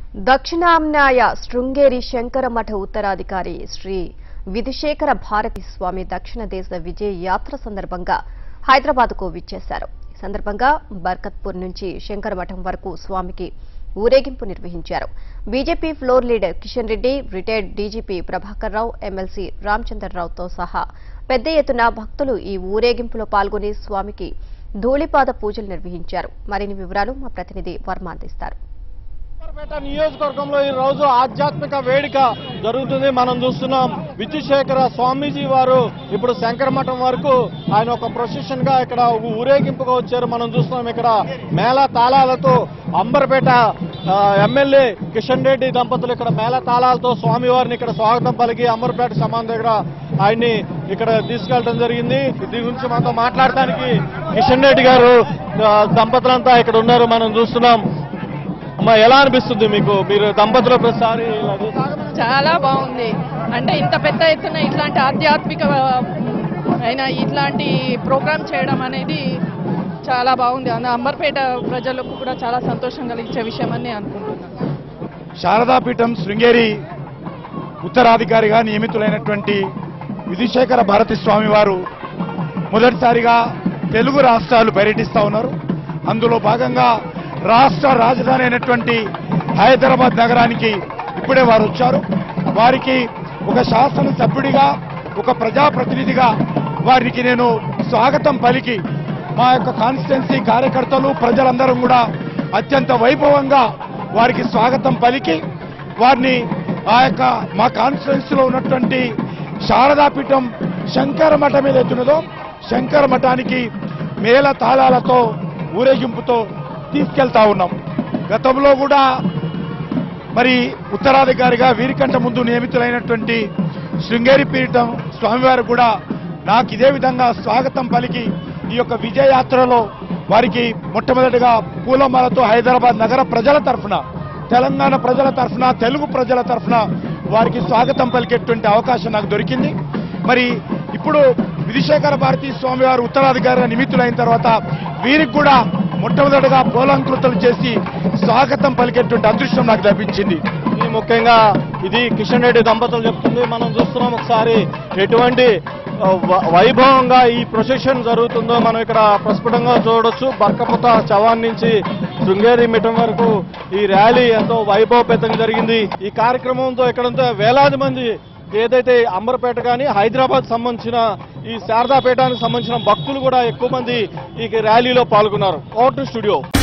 దక్షిణామ్నాయ శృంగేరి శంకరమఠ ఉత్తరాధికారి శ్రీ విధుశేఖర భారతి స్వామి దక్షిణ దేశ విజయ యాత్ర సందర్భంగా హైదరాబాద్కు విచ్చేశారు ఈ సందర్భంగా బర్కత్పూర్ నుంచి శంకరమఠం వరకు స్వామికి ఊరేగింపు నిర్వహించారు BJP floor leader Kishan Reddy retired DGP Prabhakar Rao MLC రామచంద్రరావుతో సహా పెద్ద ఎత్తున భక్తులు ఈ ఊరేగింపులో పాల్గొని స్వామికి ధూళిపాద పూజలు నిర్వహించారు మరిన్ని వివరాలు మా ప్రతినిధి వర్మ అందిస్తారు పేట నియోజకవర్గంలో ఈ రోజు ఆధ్యాత్మిక వేడుక జరుగుతుంది మనం చూస్తున్నాం విద్యుశేఖర స్వామీజీ వారు ఇప్పుడు శంకరమఠం వరకు ఆయన ఒక ప్రొసెషన్ గా ఇక్కడ ఊరేగింపుగా వచ్చారు మనం చూస్తున్నాం ఇక్కడ మేళ తాళాలతో అంబర్పేట ఆ, ఎమ్మెల్యే కిషన్ రెడ్డి దంపతులు ఇక్కడ మేళ తాళాలతో స్వామివారిని ఇక్కడ స్వాగతం పలికి అంబర్పేట సమాన్ దగ్గర ఆయన్ని ఇక్కడ తీసుకెళ్ళడం జరిగింది దీని గురించి మనతో మాట్లాడటానికి కిషన్ రెడ్డి గారు ఆ, దంపతులంతా ఇక్కడ ఉన్నారు మనం చూస్తున్నాం అమ్మా ఎలా అనిపిస్తుంది మీకు మీరు దంపతులు ప్రతిసారి ఇలా చూసి- చాలా బాగుంది అంటే ఇంత పెద్ద ఎత్తున ఇట్లాంటి ఆధ్యాత్మిక అయిన ఇట్లాంటి ప్రోగ్రామ్ చేయడం అనేది చాలా బాగుంది అన్న అంబర్పేట ప్రజలకు కూడా చాలా సంతోషం కలిగించే విషయం అని అనుకుంటున్నాను శారదాపీఠం శృంగేరి ఉత్తరాధికారిగా నియమితులైనటువంటి విధుశేఖర భారతి స్వామి వారు మొదటిసారిగా తెలుగు రాష్ట్రాలు పర్యటిస్తా ఉన్నారు అందులో భాగంగా రాష్ట్ర రాజధాని అయినటువంటి హైదరాబాద్ నగరానికి ఇప్పుడే వారు వచ్చారు వారికి ఒక శాసనసభ్యుడిగా ఒక ప్రజాప్రతినిధిగా వారికి నేను స్వాగతం పలికి మా యొక్క కాన్స్టిట్యున్సీ కార్యకర్తలు ప్రజలందరం కూడా అత్యంత వైభవంగా వారికి స్వాగతం పలికి వారిని ఆ యొక్క మా కాన్స్టిట్యున్సీలో ఉన్నటువంటి శారదాపీఠం శంకర మఠం మీద ఎత్తున్నదో శంకర మఠానికి మేళ తాళాలతో ఊరేగింపుతో తీసుకెళ్తా ఉన్నాం గతంలో కూడా మరి ఉత్తరాధికారిగా వీరికంట ముందు నియమితులైనటువంటి శృంగేరి పీఠం స్వామివారు కూడా నాకు ఇదే విధంగా స్వాగతం పలికి ఈ యొక్క విజయయాత్రలో వారికి మొట్టమొదటిగా పూలమాలతో హైదరాబాద్ నగర ప్రజల తరఫున తెలంగాణ ప్రజల తరఫున తెలుగు ప్రజల తరఫున వారికి స్వాగతం పలికేటువంటి అవకాశం నాకు దొరికింది మరి ఇప్పుడు విధిశేఖర భారతీ స్వామి వారు ఉత్తరాధికారిగా నిమిత్తులైన తర్వాత వీరికి కూడా మొట్టమొదటిగా పోలంకృతలు చేసి స్వాగతం పలికేటువంటి అదృష్టం నాకు లభించింది ఇది ముఖ్యంగా ఇది కిషన్ రెడ్డి దంపతులు చెప్తుంది మనం చూస్తున్నాం ఒకసారి ఎటువంటి ఆ, వ- వైభవంగా ఈ ప్రొసెషన్ జరుగుతుందో మనం ఇక్కడ ప్రస్ఫుటంగా చూడొచ్చు బర్కపుత చవాన్ నుంచి శృంగేరి మిఠం వరకు ఈ ర్యాలీ ఎంతో వైభవపేతంగా జరిగింది ఈ కార్యక్రమంతో ఇక్కడంతా వేలాది మంది ఏదైతే అంబర్పేట కానీ హైదరాబాద్ సంబంధించిన ఈ శారదాపేటానికి సంబంధించిన భక్తులు కూడా ఎక్కువ మంది ఈ ర్యాలీలో పాల్గొన్నారు ఓటు స్టూడియో